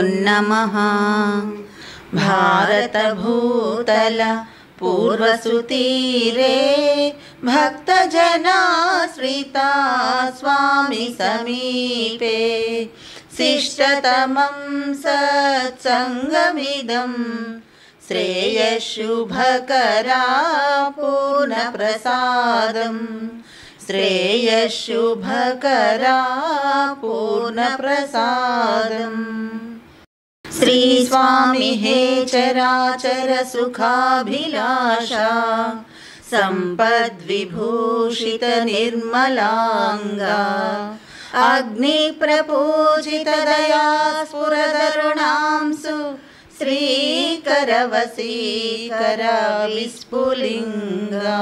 नमः भारतभूतल पूर्वसुतीरे भक्तजनाश्रिता स्वामि समीपे शिष्टतमं सत्सङ्गमिदं श्रेयशुभकरा पूर्णप्रसादम् श्रेयशुभकरा पूर्णप्रसादम् श्रीस्वामि हे चराचर सुखाभिलाषा सम्पद्विभूषित निर्मलाङ्गा अग्निप्रपूजितदया स्फुरदरुणांसु श्रीकरवसीकर विस्फुलिङ्गा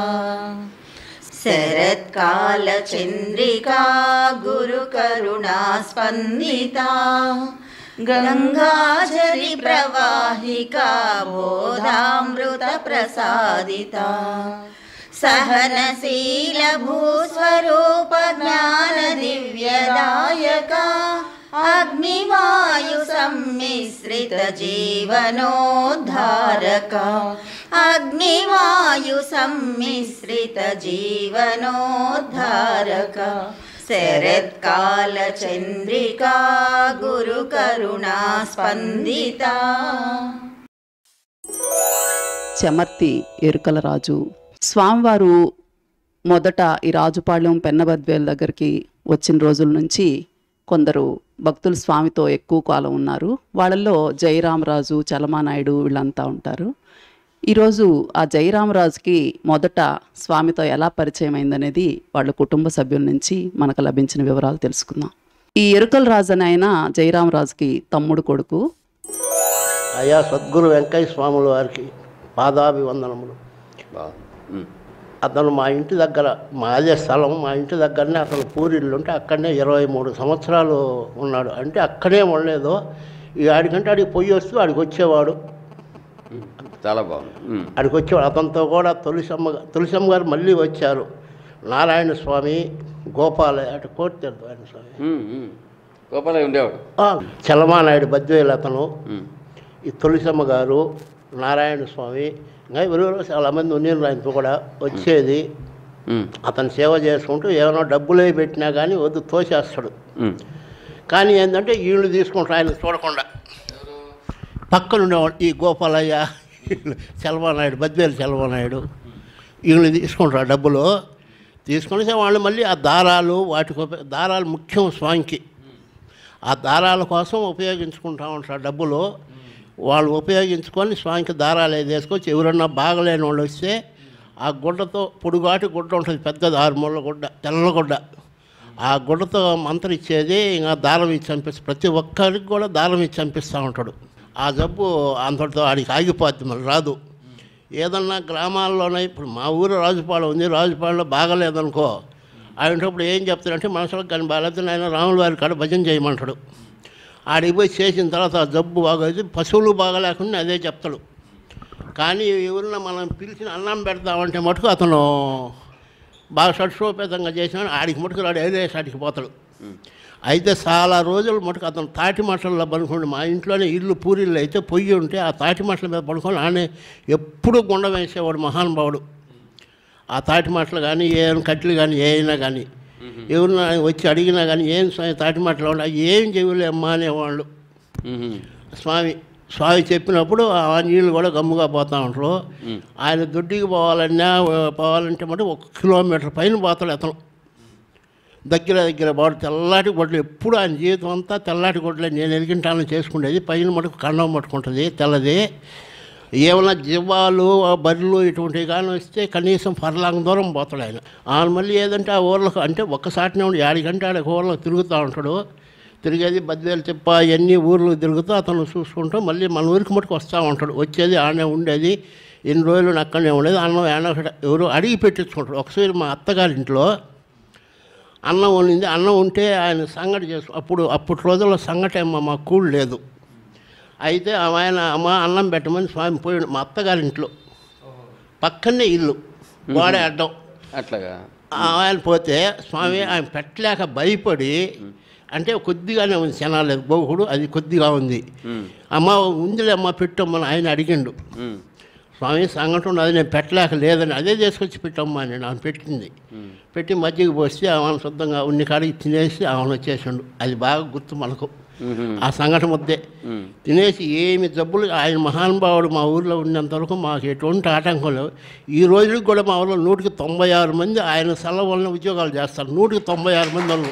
शरत्कालचन्द्रिका गुरुकरुणा स्पन्दिता गङ्गाजलि प्रवाहिका बोधामृतप्रसादिता सहनशील भूस्वरूप ज्ञान दिव्यदायका अग्निवायु सम्मिश्रित जीवनोद्धारका अग्निवायु सम्मिश्रित जीवनोद्धारका शरत्कालचन्द्रिका गुरुकरुणा स्पन्दिता చెమర్తి ఎరుకల రాజు స్వామివారు మొదట ఈ రాజుపాళ్యం పెన్నబద్వేల దగ్గరికి వచ్చిన రోజుల నుంచి కొందరు భక్తులు స్వామితో ఎక్కువ కాలం ఉన్నారు వాళ్ళల్లో జయరామరాజు చలమానాయుడు వీళ్ళంతా ఉంటారు ఈరోజు ఆ జయరామరాజుకి మొదట స్వామితో ఎలా పరిచయం అయిందనేది వాళ్ళ కుటుంబ సభ్యుల నుంచి మనకు లభించిన వివరాలు తెలుసుకుందాం ఈ ఎరుకల రాజు అని ఆయన జయరామరాజుకి తమ్ముడు కొడుకు అయా సద్గురు వెంకయ్య స్వాముల వారికి పాదాభివందనములు అతను మా ఇంటి దగ్గర మాదే స్థలం మా ఇంటి దగ్గరనే అతను పూరిల్లు ఉంటే అక్కడనే ఇరవై మూడు సంవత్సరాలు ఉన్నాడు అంటే అక్కడే ఉండలేదు ఈ ఆడికంటే ఆడికి పొయ్యి వస్తూ ఆడికి వచ్చేవాడు చాలా బాగుంది ఉమ్. ఆడికి వచ్చేవాడు అతనితో కూడా తులసమ్మ గా- తులసమ్మ గారు మళ్ళీ వచ్చారు నారాయణ స్వామి గోపాల అటు కోటి నారాయణ స్వామి ఉమ్, ఉమ్. గోపాలయ్య ఉండేవాడు ఆ, చలమానాయుడు బద్వేలు అతను ఉమ్. ఈ తులసమ్మ గారు నారాయణ స్వామి ఇంకా ఎవరెవరో చాలా మంది ఉన్నారు ఆయనతో కూడా వచ్చేది ఉమ్, అతను సేవ చేసుకుంటూ ఏమైనా డబ్బులే పెట్టినా కానీ వద్దు తోసేస్తాడు ఉమ్. కానీ ఏంటంటే వీళ్ళు తీసుకుంటారు ఆయన చూడకుండా పక్కన ఉండేవాడు ఈ గోపాలయ్య చలమానాయుడు బద్వేలు చలమానాయుడు వీళ్ళు తీసుకుంటారు డబ్బులు తీసుకుని వాళ్ళు మళ్ళీ ఆ దారాలు వాటికి ఉప- దారాలు ముఖ్యం స్వామికి ఆ దారాల కోసం ఉపయోగించుకుంటా ఉంటారు డబ్బులు వాళ్ళు ఉపయోగించుకొని స్వామికి దారాలు ఏది వేసుకొచ్చి ఎవరన్నా బాగలేని వాళ్ళు వస్తే ఆ గుడ్డతో పొడుగాటి గుడ్డ ఉంటుంది పెద్దది ఆరు ముళ్ళ గుడ్డ తెల్ల గుడ్డ ఆ గుడ్డతో మంత్రం ఇచ్చేది ఇంకా దారం ఇచ్చి చంపిస్తా ప్రతి ఒక్కరికి కూడా దారం ఇచ్చి చంపిస్తూ ఉంటాడు ఆ జబ్బు అంతటితో ఆడికి ఆగిపోద్ది మళ్ళీ రాదు ఏదన్నా గ్రామాల్లోనే ఇప్పుడు మా ఊరు రాజుపాలెం ఉంది రాజుపాలెంలో బాగలేదనుకో ఆయనప్పుడు ఏం చెప్తాడంటే మనసులకు కానీ బాగాలేదు ఆయన రాముల వారి కాడ భజన చేయమంటాడు ఆడికి పోయి చేసిన తర్వాత ఆ జబ్బు బాగోదు పశువులు బాగలేకుండా అదే చెప్తాడు కానీ ఎవరన్నా మనం పిలిచిన అన్నం పెడతామంటే మటుకు అతను బాగా సట్సోపేతంగా చేసిన ఆడికి మటుకు రాడు ఏదే సాటికి పోతాడు అయితే చాలా రోజులు మటుకు అతను తాటి మట్టల్లో పడుకోండి మా ఇంట్లోనే ఇల్లు పూరిల్లు అయితే పొయ్యి ఉంటే ఆ తాటి మట్టల మీద పడుకొని ఆనే ఎప్పుడు గుండ వేసేవాడు మహానుభావుడు ఆ తాటి మాటలు కానీ ఏం కట్లు కానీ ఏ అయినా కానీ ఎవరిన వచ్చి అడిగినా కానీ ఏం స్వామి తాటి మాటలు ఉండే ఏం చెవులేమ్మా అనేవాళ్ళు ఉమ్. స్వామి స్వామి చెప్పినప్పుడు ఆ నీళ్ళు కూడా గమ్ముగా పోతూ ఉంటారు ఆయన దొడ్డికి పోవాలన్నా పోవాలంటే మటు ఒక కిలోమీటర్ పైన పోతాడు అతను దగ్గర దగ్గర బాడు తెల్లాటి గొడ్లు ఎప్పుడు ఆయన జీవితం అంతా తెల్లాటి గొడ్లే నేను ఎలిగింటాను చేసుకునేది పైన మటుకు కండం పట్టుకుంటుంది తెల్లది ఏమైనా జివ్వాలు ఆ బర్రెలు ఇటువంటివి కానీ వస్తే కనీసం ఫర్లాంగ్ దూరం పోతాడు ఆయన ఆయన మళ్ళీ ఏదంటే ఆ ఊర్లకు అంటే ఒక్కసాటినే ఉండి ఏడికంటే ఆడ ఊర్లో తిరుగుతూ ఉంటాడు తిరిగేది బద్వేలు చెప్ప ఇవన్నీ ఊర్లు తిరుగుతూ అతను చూసుకుంటూ మళ్ళీ మన ఊరికి మటుకు వస్తూ ఉంటాడు వచ్చేది ఆడనే ఉండేది ఎన్ని రోజులు అక్కడనే ఉండేది అన్నం ఏమన్నా ఎవరు అడిగి పెట్టించుకుంటాడు ఒకసారి మా అత్తగారింట్లో అన్నం వండింది అన్నం ఉంటే ఆయన సంగటి చేసు అప్పుడు అప్పటి రోజుల్లో సంగటి ఏమో మా కూడు లేదు అయితే ఆయన అమ్మ అన్నం పెట్టమని స్వామి పోయాడు మా అత్తగారింట్లో పక్కనే ఇల్లు గోడ అడ్డం అట్లాగా ఆయన పోతే స్వామి ఆయన పెట్టలేక భయపడి అంటే కొద్దిగానే ఉంది శనాలేదు బొగుడు అది కొద్దిగా ఉంది ఉమ్, అమ్మ ఉందిలే అమ్మ పెట్టమ్మని ఆయన అడిగిండు ఉమ్, స్వామి సంగటి ఉన్నది నేను పెట్టలేక లేదని అదే తీసుకొచ్చి పెట్టమ్మా అని ఆమె పెట్టింది పెట్టి మజ్జిగ పోస్తే ఆమెను శుద్ధంగా ఉన్ని కాడికి తినేసి ఆమెను వచ్చేసిండు అది బాగా గుర్తు మనకు ఉమ్, ఆ సంఘటన ముద్దే ఉమ్, తినేసి ఏమి జబ్బులు ఆయన మహానుభావుడు మా ఊర్లో ఉన్నంత వరకు మాకు ఎటువంటి ఆటంకం లేవు ఈ రోజుకి కూడా మా ఊర్లో నూటికి తొంభై ఆరు మంది ఆయన సెలవు వలన ఉద్యోగాలు చేస్తారు నూటికి తొంభై ఆరు మంది వాళ్ళు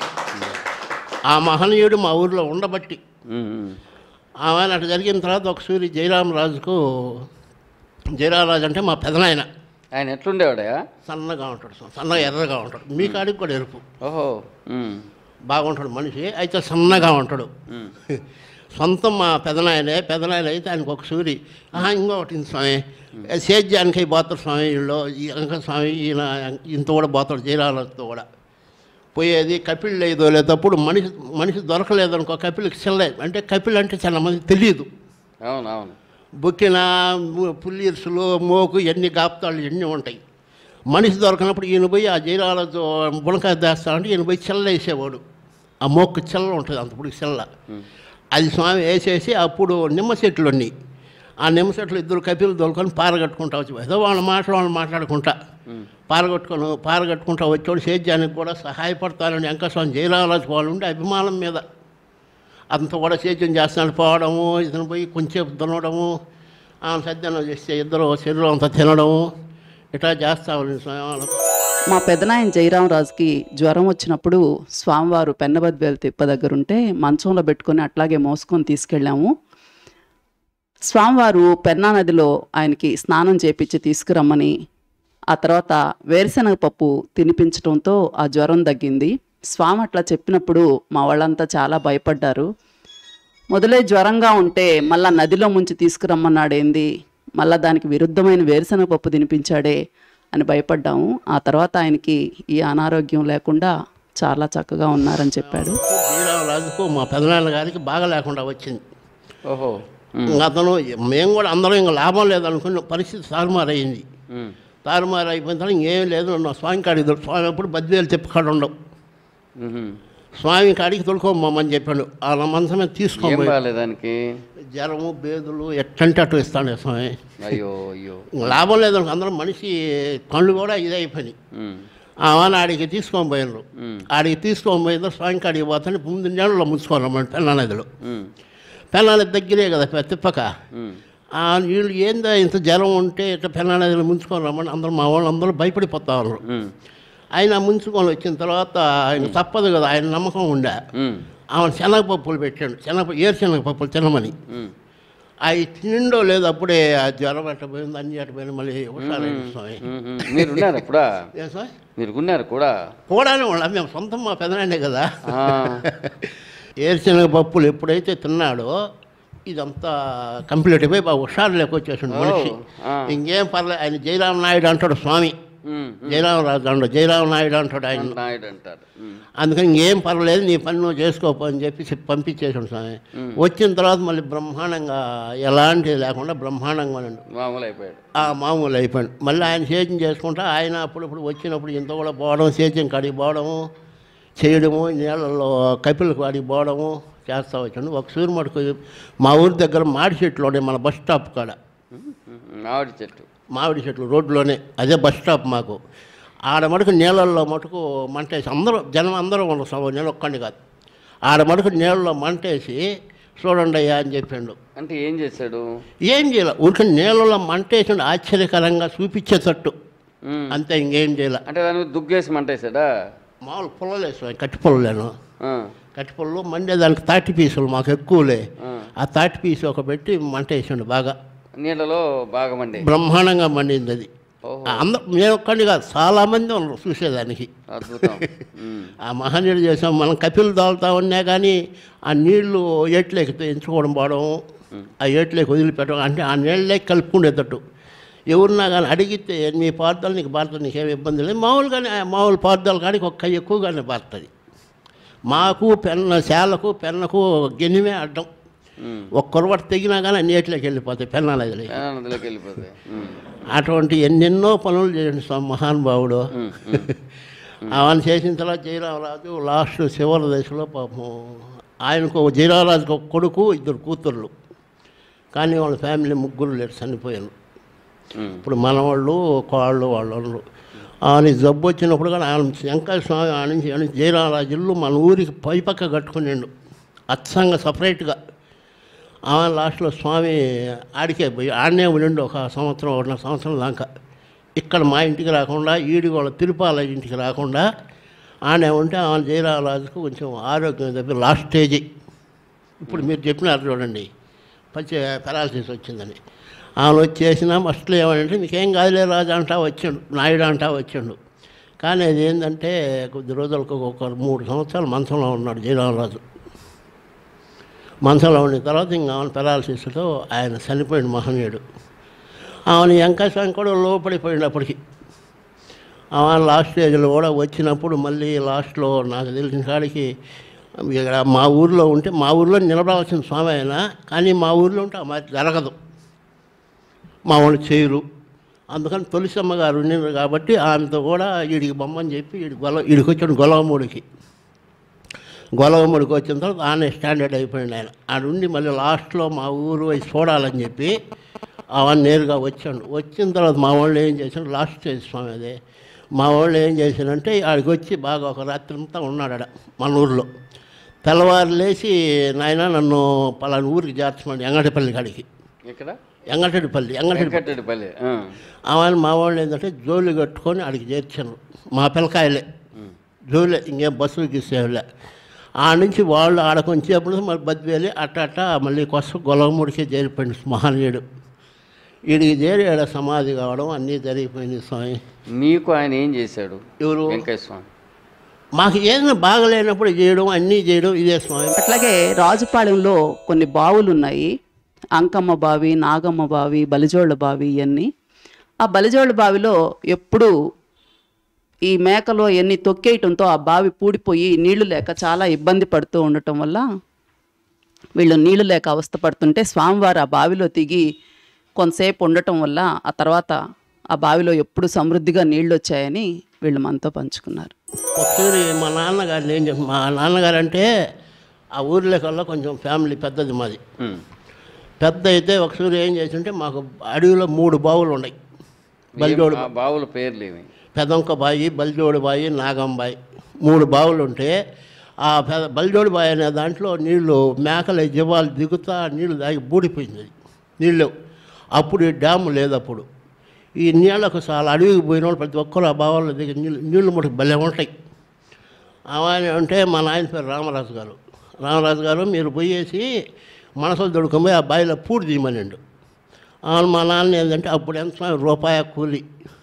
ఆ మహనీయుడు మా ఊర్లో ఉండబట్టి ఉమ్, ఉమ్. ఆమె అటు జరిగిన తర్వాత ఒక సూరి జయరామరాజుకు జయరామరాజు అంటే మా పెదనాయన ఆయన ఎట్లుండేవాడయా సన్నగా ఉంటాడు సన్నగా ఎర్రగా ఉంటాడు మీ కాడికి కూడా ఎరుపు ఓహో ఉమ్, బాగుంటాడు మనిషి అయితే సన్నగా ఉంటాడు ఉమ్, సొంతం మా పెదనాయనే పెదనాయన అయితే ఆయనకు ఒక సూరి ఆహా, ఇంకొకటి ఉంది స్వామి సేద్యానికి పోతాడు స్వామి వీళ్ళు ఈ అంక స్వామి ఈయన ఇంత కూడా పోతాడు జయరాలతో కూడా పోయేది కపిల్ దోలేటప్పుడు మనిషి మనిషి దొరకలేదనుకో కపిల్కి చెల్లే అంటే కపిల్ అంటే చాలా మంది తెలియదు అవును అవును బొక్కిన ము- పుల్లీర్సులు మోకు ఎన్ని గాప్తాళ్ళు ఎన్ని ఉంటాయి మనిషి దొరకనప్పుడు ఈయన పోయి ఆ జీరాలతో బుణకాయ వేస్తామంటే ఈయన పోయి చెల్ల వేసేవాడు ఆ మోక్కు చెల్ల ఉంటుంది అంతప్పుడు చెల్ల అది స్వామి వేసేసి అప్పుడు నిమ్మ చెట్లు ఉన్నాయి ఆ నిమ్మ చెట్లు ఇద్దరు కపిలు దొరుకొని పారగట్టుకుంటా వచ్చి ఏదో వాళ్ళ మాటలు వాళ్ళు మాట్లాడుకుంటా పారగట్టుకొని పారగట్టుకుంటా వచ్చాడు సేద్యానికి కూడా సహాయపడతానని వెంకటస్వామి జయరామరాజు వాళ్ళు ఉండే అభిమానం మీద అంత కూడా సేద్యం చేస్తున్నాడు పోవడము ఇతను పోయి కొంచెం దున్నడము ఆమె సద్యానం చేస్తే ఇద్దరు శరీరం అంతా తినడము ఇట్లా చేస్తా ఉంది స్వామి మా పెదనాయన జయరామరాజుకి జ్వరం వచ్చినప్పుడు స్వామివారు పెన్నబద్వేలు తిప్ప దగ్గర ఉంటే మంచంలో పెట్టుకొని అట్లాగే మోసుకొని తీసుకెళ్ళాము స్వామివారు పెన్నా నదిలో ఆయనకి స్నానం చేపించి తీసుకురమ్మని ఆ తర్వాత వేరుశనగ పప్పు తినిపించడంతో ఆ జ్వరం తగ్గింది స్వామి అట్లా చెప్పినప్పుడు మా వాళ్ళంతా చాలా భయపడ్డారు మొదలే జ్వరంగా ఉంటే మళ్ళా నదిలో ముంచి తీసుకురమ్మన్నాడేంది మళ్ళా దానికి విరుద్ధమైన వేరుశనగ పప్పు తినిపించాడే అని భయపడ్డాము ఆ తర్వాత ఆయనకి ఈ అనారోగ్యం లేకుండా చాలా చక్కగా ఉన్నారని చెప్పాడు శ్రీరామరాజుకు మా పెదనాన్న గారికి బాగా లేకుండా వచ్చింది ఓహో ఉమ్, ఇంకా అతను మేము కూడా అందరం ఇంకా లాభం లేదనుకున్న పరిస్థితి తారుమారైంది ఉమ్, తారుమారు అయిపోయిన తర్వాత ఇంకేం లేదు నా స్వామి కాడికి దొరు- స్వామి ఎప్పుడు బద్వేలు తిప్పకాడు ఉండవు ఉమ్. స్వామి కాడికి తొలుకోమని చెప్పాడు ఆ మంచమే ఏం తీసుకోబోయి బాగాలేదు దానికి జ్వరము బేదులు ఎట్టంటే అటు ఇస్తాడు స్వామి అయ్యో అయ్యో ఇంక లాభం లేదనుకో అందరం మనిషి కళ్ళు కూడా ఇదే అయిపోయినాయి ఉమ్, ఆమెను ఆడికి తీసుకొని పోయినరు ఉమ్, ఆడికి తీసుకొని పోయిన స్వామి కాడికి పోతాను ముందు నీళ్ళలో ముంచుకోవాలన్నమాట పెన్నా నదిలో ఉమ్, పెన్నా నది దగ్గరే కదా పె- తిప్పక ఉమ్. ఆ నీళ్ళు ఏందా ఇంత జ్వరం ఉంటే ఇట్లా పెన్నా నదిలో ముంచుకొని రమ్మని అందరూ మా వాళ్ళు అందరూ భయపడిపోతా ఉన్నారు ఉమ్, ఆయన ముంచుకొని వచ్చిన తర్వాత ఆయన తప్పదు కదా ఆయన నమ్మకం ఉండే ఉమ్, ఆమె శనగపప్పులు పెట్టాడు శనగ ఏరుశనగ పప్పులు తినమని ఉమ్. అవి తిండో లేదు అప్పుడే ఆ జ్వరం ఎట్ట పోయింది అన్ని ఎట్ట పోయింది మళ్ళీ హుషారైంది స్వామి ఉమ్, ఉమ్. మీరు ఉన్నారు అప్పుడా ఏం స్వామి మీరు ఉన్నారు కూడా కూడానే వాళ్ళ మేము సొంతం మా పెదనాన్నే కదా ఆ, ఏరుశనగ పప్పులు ఎప్పుడైతే తిన్నాడో ఇదంతా కంప్లీట్ అయిపోయి బాగా హుషారు లేక వచ్చేసిండు మనిషి ఆ. ఇంకేం పర్లేదు ఆయన జయరామ నాయుడు అంటాడు స్వామి ఉమ్, జయరామరాజు అంటాడు జయరామ నాయుడు అంటాడు ఆయన నాయుడు అంటారు ఉమ్, అందుకని ఇంకేం పర్లేదు నీ పని నువ్వు చేసుకోపో అని చెప్పి చెప్పి పంపించేసాడు స్వామి వచ్చిన తర్వాత మళ్ళీ బ్రహ్మాండంగా ఎలాంటిది లేకుండా బ్రహ్మాండంగా ఉన్నాడు మామూలు అయిపోయాడు ఆ మామూలు అయిపోయాడు మళ్ళీ ఆయన సేద్యం చేసుకుంటా ఆయన అప్పుడప్పుడు వచ్చినప్పుడు ఇంత కూడా పోవడం సేద్యం కాడికి పోవడము చేయడము నీళ్ళల్లో కపిలకు కాడికి పోవడము చేస్తూ వచ్చాడు ఒక సూరు మటుకు మా ఊరి దగ్గర మాడి చెట్లు ఉన్నాయి మన బస్ స్టాప్ కాడ ఉమ్, ఉమ్, మామిడి చెట్టు మామిడి చెట్లు రోడ్లోనే అదే బస్ స్టాప్ మాకు ఆడ మటుకు నీళ్ళల్లో మటుకు మంటేసి అందరూ జనం అందరూ ఉండవు నేను ఒక్కడిని కాదు ఆడ మటుకు నీళ్ళలో మంటేసి చూడండి అయ్యా అని చెప్పిండు అంటే ఏం చేశాడు ఏం చేయాలి ఊరికి నీళ్ళలో మంటేసి ఆశ్చర్యకరంగా చూపించేటట్టు ఉమ్, అంతే ఇంకేం చేయాలి అంటే దాని మీద దుగ్గేసి మంటేశాడా మామూలు పుల్లలేసు కట్టి పుల్లలేను ఆ, కట్టి పుల్లలు మండే దానికి తాటి పీసులు మాకు ఎక్కువలే ఆ. ఆ తాటి పీసు ఒక పెట్టి మంట వేసిండు బాగా నీళ్ళలో బాగా మండి బ్రహ్మాండంగా మండింది అది ఓహో అందరూ నేను ఒక్కడిని కాదు చాలామంది ఉన్నారు చూసేదానికి అద్భుతం ఉమ్, ఆ మహనీయుడు చేసాం మనం కపిలు దాల్తా ఉన్నా కానీ ఆ నీళ్లు ఏట్లేకి ఎంచుకోవడం పోవడం ఆ ఏట్లేకి వదిలిపెట్టడం అంటే ఆ నీళ్ళకి కలుపుకునేటట్టు ఎవరున్నా కానీ అడిగితే నీ పార్థాలు నీకు పారుతుంది నీకేం ఇబ్బంది లేదు మామూలుగానే ఆ మామూలు పార్థాలు కానీ ఒక్క ఎక్కువగానే పారుతుంది మాకు పెన్న శాలకు పెన్నకు గిన్నెమే అడ్డం ఉమ్. ఒక కొరవటి తెగినా కానీ ఆ నీటిలోకి వెళ్ళిపోతాయి పెన్నా నదిలో ఆ, నదిలోకి వెళ్ళిపోతాయి ఉమ్, అటువంటి ఎన్నెన్నో పనులు చేయండి స్వామి మహానుభావుడు ఉమ్, ఉమ్. ఆయన చేసిన తర్వాత జయరామరాజు లాస్ట్ చివరి దశలో పాపం ఆయనకు ఒక జయరామరాజుకు ఒక కొడుకు ఇద్దరు కూతుర్లు కానీ వాళ్ళ ఫ్యామిలీ ముగ్గురు లేరు చనిపోయారు ఉమ్. ఇప్పుడు మనవాళ్ళు కోళ్ళు వాళ్ళు ఆయన జబ్బు వచ్చినప్పుడు కూడా ఆయన వెంకట స్వామి ఆయన నుంచి ఆయన నుంచి జయరామరాజు ఇల్లు మన ఊరికి పైపక్క కట్టుకునిండు అచ్చంగా సపరేట్గా ఆమె లాస్ట్లో స్వామి ఆడికే పోయి ఆడనే ఉండి ఒక సంవత్సరం ఒకటిన్నర సంవత్సరం దాకా ఇక్కడ మా ఇంటికి రాకుండా ఈడి వాళ్ళ తిరుపాల ఇంటికి రాకుండా ఆనే ఉంటే ఆమె జయరామరాజుకు కొంచెం ఆరోగ్యం తప్పి లాస్ట్ స్టేజీ ఇప్పుడు మీరు చెప్పినారు చూడండి పచ్చి పెరాలసిస్ వచ్చిందని ఆమె వచ్చేసినా మస్ట్లు ఏమంటే నీకేం కాదులే రాజు అంటా వచ్చిండు నాయుడు అంటా వచ్చిండు కానీ అది ఏంటంటే కొద్ది రోజులకు ఒక మూడు సంవత్సరాలు మంచంలో ఉన్నాడు జయరామరాజు మంచంలో ఉండిన తర్వాత ఇంకా ఆమె పెరాలసిస్తో ఆయన చనిపోయిన మహనీయుడు ఆమెను వెంకటస్వామి కూడా లోపడిపోయిండు అప్పటికి ఆమె లాస్ట్ స్టేజ్లో కూడా వచ్చినప్పుడు మళ్ళీ లాస్ట్లో నాకు తెలిసిన కాడికి ఇక్కడ మా ఊర్లో ఉంటే మా ఊర్లో నిలబడాల్సిన స్వామి అయినా కానీ మా ఊర్లో ఉంటే ఆ మరి జరగదు మా వాళ్ళు చేయరు అందుకని తులసమ్మ గారు ఉండినారు కాబట్టి ఆమెతో కూడా వీడికి బొమ్మని చెప్పి వీడి గొల వీడికి వచ్చాడు గొలవముడికి గొలవముడికి వచ్చిన తర్వాత ఆనే స్టాండర్డ్ అయిపోయింది ఆయన ఆడుండి మళ్ళీ లాస్ట్లో మా ఊరు పోయి చూడాలని చెప్పి అవన్నీ నేరుగా వచ్చాడు వచ్చిన తర్వాత మా వాళ్ళు ఏం చేశాడు లాస్ట్ స్టేజ్ స్వామి అదే మా వాళ్ళు ఏం చేశారంటే ఆడికి వచ్చి బాగా ఒక రాత్రి అంతా ఉన్నాడు ఆడ మన ఊర్లో తెల్లవారు లేచి నాయన నన్ను పలానా ఊరికి చేర్చమని ఎంగటపల్లి కాడికి ఇక్కడ ఎంగటడిపల్లి ఎంగటడి వెంకటరెడ్డిపల్లి ఆ. ఆమెను మా వాళ్ళు ఏంటంటే జోలి కట్టుకొని ఆడికి చేర్చాను మా పిల్లకాయలే జోలే ఇంకేం బస్సుకి ఇచ్చేవాళ్ళే ఆ నుంచి వాళ్ళు ఆడ కొంచెప్పుడు మరి బద్వేలి అట్ట అట్ట మళ్ళీ కొత్త గొలవముడికి చేరిపోయింది మహనీయుడు వీడికి చేరి ఆడ సమాధి కావడం అన్నీ జరిగిపోయింది స్వామి నీకు ఆయన ఏం చేశాడు ఎవరు వెంకయ్య స్వామి మాకు ఏదైనా బాగలేనప్పుడు చేయడం అన్నీ చేయడం ఇదే స్వామి అట్లాగే రాజుపాలెంలో కొన్ని బావులు ఉన్నాయి అంకమ్మ బావి నాగమ్మ బావి బలిజోళ్ళ బావి ఇవన్నీ ఆ బలిజోళ్ళ బావిలో ఎప్పుడూ ఈ మేకలో ఎన్ని తొక్కేయటంతో ఆ బావి పూడిపోయి నీళ్లు లేక చాలా ఇబ్బంది పడుతూ ఉండటం వల్ల వీళ్ళు నీళ్లు లేక అవస్థ పడుతుంటే స్వామివారు ఆ బావిలో దిగి కొంతసేపు ఉండటం వల్ల ఆ తర్వాత ఆ బావిలో ఎప్పుడు సమృద్ధిగా నీళ్ళు వచ్చాయని వీళ్ళు మనతో పంచుకున్నారు ఒకసారి మా నాన్నగారిని ఏం చెప్ప మా నాన్నగారు అంటే ఆ ఊర్లో కల్లా కొంచెం ఫ్యామిలీ పెద్దది మాది ఉమ్. పెద్ద అయితే ఒకసారి ఏం చేసింటే మాకు అడవిలో మూడు బావులు ఉన్నాయి బలిజోడు ఆ బావుల పేర్లు ఏమి పెదంక బాయి బలిజోడు బాయి నాగంబాయి మూడు బావులు ఉంటే ఆ పెద బలిజోడు బాయి అనే దాంట్లో నీళ్లు మేకల జీవాలు దిగుతా నీళ్లు దాగి బూడిపోయింది అది. నీళ్ళు అప్పుడు ఈ డ్యాము లేదు అప్పుడు ఈ నీళ్ళకు చాలా అడవికి పోయిన వాళ్ళు ప్రతి ఒక్కరు ఆ బావుల్లో దిగి నీళ్ళు నీళ్ళు మటుకు భలే ఉంటాయి ఆమె అంటే మా నాయన పేరు రామరాజు గారు రామరాజు గారు మీరు పోయేసి మనసులు దొడుకొని ఆ బావిలో పూడి తీయమనండు అవును మా నాన్న ఏంటంటే అప్పుడు ఎంత స్వామి రూపాయ కూలి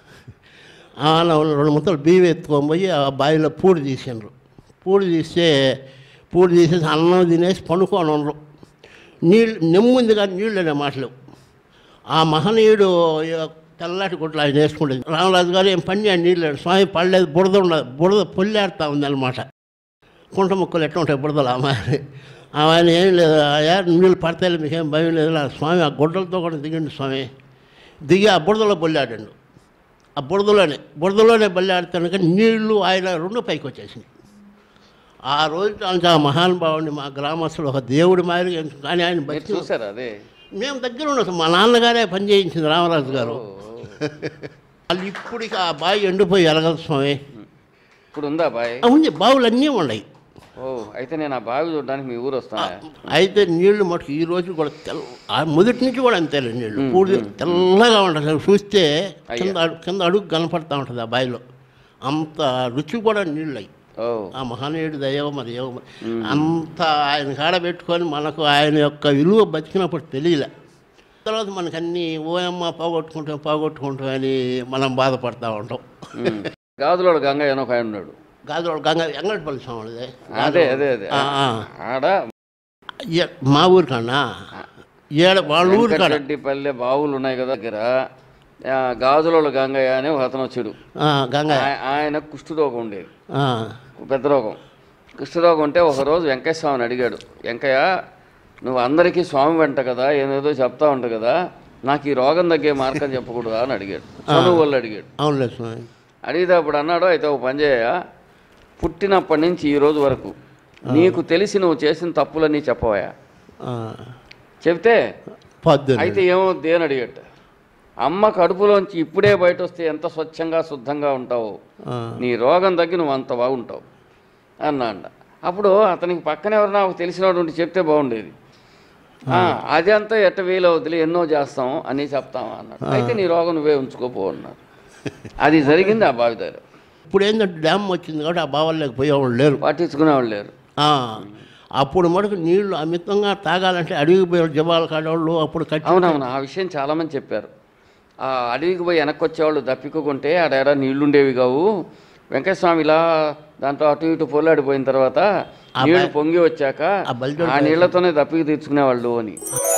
ఆయన రెండు ముద్దలు బియ్యం ఎత్తుకొని పోయి ఆ బావిలో పూడి తీసిండ్రు పూడి తీస్తే పూడి తీసేసి అన్నం తినేసి పండుకొని ఉండరు నీళ్ళు నెమ్ముంది కానీ నీళ్ళు అనే మాటలేవు ఆ మహనీయుడు తెల్లటి గుడ్లు ఆయన వేసుకుంటుంది రామరాజు గారు ఏం పని చేయండి నీళ్ళు లేడు. స్వామి పడలేదు బురద ఉండదు బురద పొల్లాడుతూ ఉంది అనమాట కుంట ముక్కలు ఎట్లా ఉంటాయి బురదలు ఆమె ఆమె ఏం లేదు అయ్యా నీళ్ళు పడతాయి మీకేం భయం లేదు ఆ స్వామి ఆ గుడ్డలతో కూడా దిగండి స్వామి దిగి ఆ బురదలో బొల్లాడండు ఆ బురదలోనే బురదలోనే బొల్లాడుతాను కానీ నీళ్లు ఆయన రెండు పైకి వచ్చేసింది ఆ రోజు నుంచి ఆ మహానుభావుడిని మా గ్రామస్తులు ఒక దేవుడి మాదిరి కానీ ఆయన మీరు బతికి చూసారా అదే మేము దగ్గర ఉన్నాం మా నాన్నగారే పని చేయించింది రామరాజు గారు వాళ్ళు ఇప్పటికి ఆ బావి ఎండిపోయి ఎలగదు స్వామి ఇప్పుడు ఉందా బాయ్ ఆ ఉంది బావులు అన్నీ ఉన్నాయి ఓ అయితే నేను ఆ బావి చూడడానికి మీ ఊరు వస్తాను అయితే నీళ్లు మటుకు ఈ రోజు కూడా తెల్ల ఆ మొదటి నుంచి కూడా అంతేలే నీళ్ళు పూర్తి తెల్లగా ఉంటుంది అసలు చూస్తే కింద అడుగు కింద అడుగు కనపడతా ఉంటుంది ఆ బావిలో అంత రుచి కూడా నీళ్ళు అయ్యి ఓ ఆ మహనీయుడి దయో మరి ఏవో మరి. అంత ఆయన కాడ పెట్టుకొని మనకు ఆయన యొక్క విలువ బతికినప్పుడు తెలియలే తర్వాత మనకు అన్నీ ఓయమ్మ పోగొట్టుకుంటాం పోగొట్టుకుంటాం అని మనం బాధపడతా ఉంటాం ఉమ్. గాజులోడు గంగయ్య అని ఒక ఆయన ఉన్నాడు గాజువాడ గంగ ఎంగళపల్లి స్వామిదే అదే అదే అదే ఆ, ఆ. ఆడ ఏ- మా ఊరు కన్నా ఏడ వాళ్ళ ఊరు కాడ వెంకటరెడ్డిపల్లె బావులు ఉన్నాయి కదా దగ్గర ఆ, గాజులోడు గంగయ్య అని ఒక అతను వచ్చాడు ఆ, గంగ ఆయ- ఆయన కుష్ఠరోగం ఉండేది ఆ, పెద్ద రోగం కుష్ఠరోగం ఉంటే ఒకరోజు వెంకయ్య స్వామిని అడిగాడు వెంకయ్య నువ్వు అందరికీ స్వామి వెంట కదా ఏదేదో చెప్తా ఉంటావు కదా నాకు ఈ రోగం తగ్గే మార్గం చెప్పకూడదా అని అడిగాడు చదువు వాళ్ళు అడిగాడు అవునులే స్వామి అడిగితే అప్పుడు అన్నాడు అయితే ఒక పని చేయ పుట్టినప్పటి నుంచి ఈ రోజు వరకు నీకు తెలిసి నువ్వు చేసిన తప్పులన్నీ చెప్పవయా ఆ, చెప్తే పొద్దున అయితే ఏమవుద్ది అని అడిగట అమ్మ కడుపులోంచి ఇప్పుడే బయట వస్తే ఎంత స్వచ్ఛంగా శుద్ధంగా ఉంటావు ఆ, నీ రోగం తగ్గి నువ్వు అంత బాగుంటావు అన్నాడ అప్పుడు అతనికి పక్కన ఎవరు నాకు తెలిసినవాడు ఉండి చెప్తే బాగుండేది "ఆ, అది అంతా ఎట్ట వీలవుద్దిలే ఎన్నో చేస్తాం అని చెప్తాం అన్నాడు అయితే నీ రోగం నువ్వే ఉంచుకోపో అన్నాడు అది జరిగింది ఆ బావి దగ్గర ఇప్పుడు ఏంటంటే డ్యామ్ వచ్చింది కాబట్టి ఆ బావల్లోకి పోయేవాళ్ళు లేరు పట్టించుకునేవాళ్ళు లేరు ఆ, అప్పుడు మటుకు నీళ్లు అమితంగా తాగాలంటే అడవికి పోయే జబాలు కాడేవాళ్ళు అప్పుడు కట్టి అవునవును ఆ విషయం చాలామంది చెప్పారు ఆ అడవికి పోయి వెనక్కి వచ్చేవాళ్ళు దప్పికుంటే ఆడ నీళ్లు ఉండేవి కావు వెంకటస్వామి ఇలా దాంట్లో అటు ఇటు పొల్లాడిపోయిన తర్వాత నీళ్లు పొంగి వచ్చాక ఆ బలిజోడు ఆ నీళ్లతోనే దప్పికి తీర్చుకునేవాళ్ళు అని